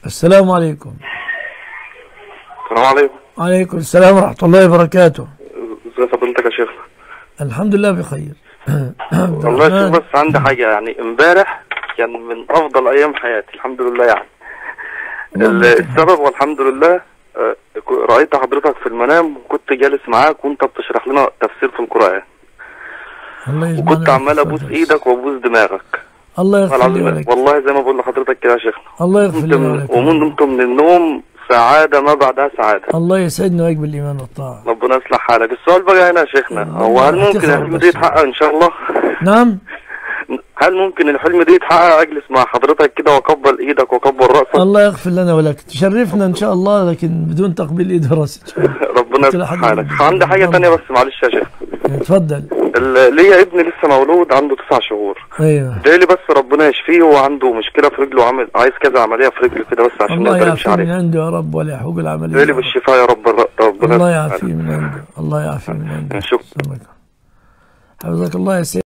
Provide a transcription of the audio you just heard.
السلام عليكم السلام عليكم عليكم السلام ورحمة الله وبركاته ازي فضيلتك يا شيخ الحمد لله بخير والله يا شيخ بس عندي حاجة يعني امبارح كان من افضل ايام حياتي الحمد لله يعني ال- السبب والحمد لله آه، ك- رأيت حضرتك في المنام وكنت جالس معاك وانت بتشرح لنا تفسير في القرآن الله يجمعنا وكنت عمال ابوس بالفضل. ايدك وابوس دماغك الله يغفر لي العظيم ولك والله زي ما بقول لحضرتك كده يا شيخنا الله يغفر قمت لي من ولك ومنت من النوم سعادة ما بعدها سعادة الله يسعدنا ويقبل الإيمان والطاعة ربنا يصلح حالك السؤال بقى هنا يا شيخنا الله هو هل ممكن يحفظك الحلم بس. ده يتحقق ان شاء الله نعم هل ممكن الحلم ده يتحقق اجلس مع حضرتك كده واقبل ايدك واقبل راسك الله يغفر لنا ولك تشرفنا إن شاء الله لكن بدون تقبيل إيد وراس إن شاء الله ربنا قلت يصلح لحد- حالك عندي حاجه تانية بس معلش يا شيخ تفضل ال- ليا ابن لسه مولود عنده تسع شهور أيوه جاي بس ربنا يشفيه هو عنده مشكله في رجله وعامل عايز كذا عمليه في رجله كده بس عشان الله نقدر نمشي يعافيه من عليه عنده يا رب ولا يحوق العملية جاي لي بالشفاء يا رب الر- ربنا الله يصلح يعافيه حالك. من عنده الله يعافيه من عنده شكرا. سلامك. حفظك الله يا سيدي